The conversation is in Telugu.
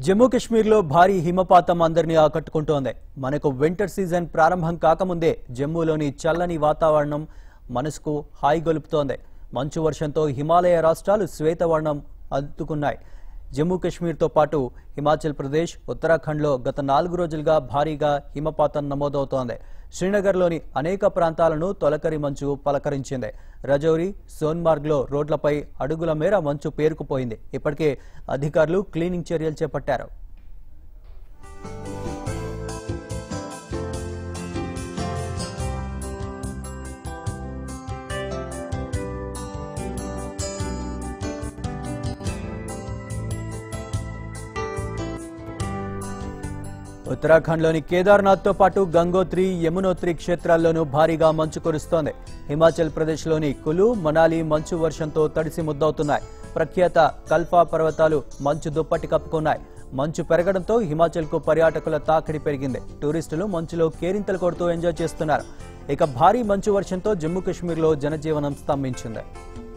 జమ్మూ కాశ్మీర్లో భారీ హిమపాతం అందరినీ ఆకట్టుకుంటోంది మనకు వింటర్ సీజన్ ప్రారంభం కాకముందే జమ్మూలోని చల్లని వాతావరణం మనసుకు హాయి గొలుపుతోంది మంచు వర్షంతో హిమాలయ రాష్ట్రాలు శ్వేతవర్ణం అందుకున్నాయి జమ్మూ కాశ్మీర్తో పాటు హిమాచల్ ప్రదేశ్ ఉత్తరాఖండ్లో గత నాలుగు రోజులుగా భారీగా హిమపాతం నమోదవుతోంది శ్రీనగర్లోని అనేక ప్రాంతాలను తొలకరి మంచు పలకరించింది రజౌరి సోన్మార్గ్లో రోడ్లపై అడుగుల మేర మంచు పేరుకుపోయింది ఇప్పటికే అధికారులు క్లీనింగ్ చర్యలు చేపట్టారు ఉత్తరాఖండ్లోని కేదార్నాథ్తో పాటు గంగోత్రి యమునోత్రి క్షేత్రాల్లోనూ భారీగా మంచు కురుస్తోంది హిమాచల్ ప్రదేశ్లోని కులు మనాలి మంచు వర్షంతో తడిసి ముద్దవుతున్నాయి ప్రఖ్యాత కల్పా పర్వతాలు మంచు దుప్పటి కప్పుకున్నాయి మంచు పెరగడంతో హిమాచల్కు పర్యాటకుల తాకిడి పెరిగింది టూరిస్టులు మంచులో కేరింతలు కొడుతూ ఎంజాయ్ చేస్తున్నారు ఇక భారీ మంచు వర్షంతో జమ్మూ కాశ్మీర్లో జనజీవనం స్తంభించింది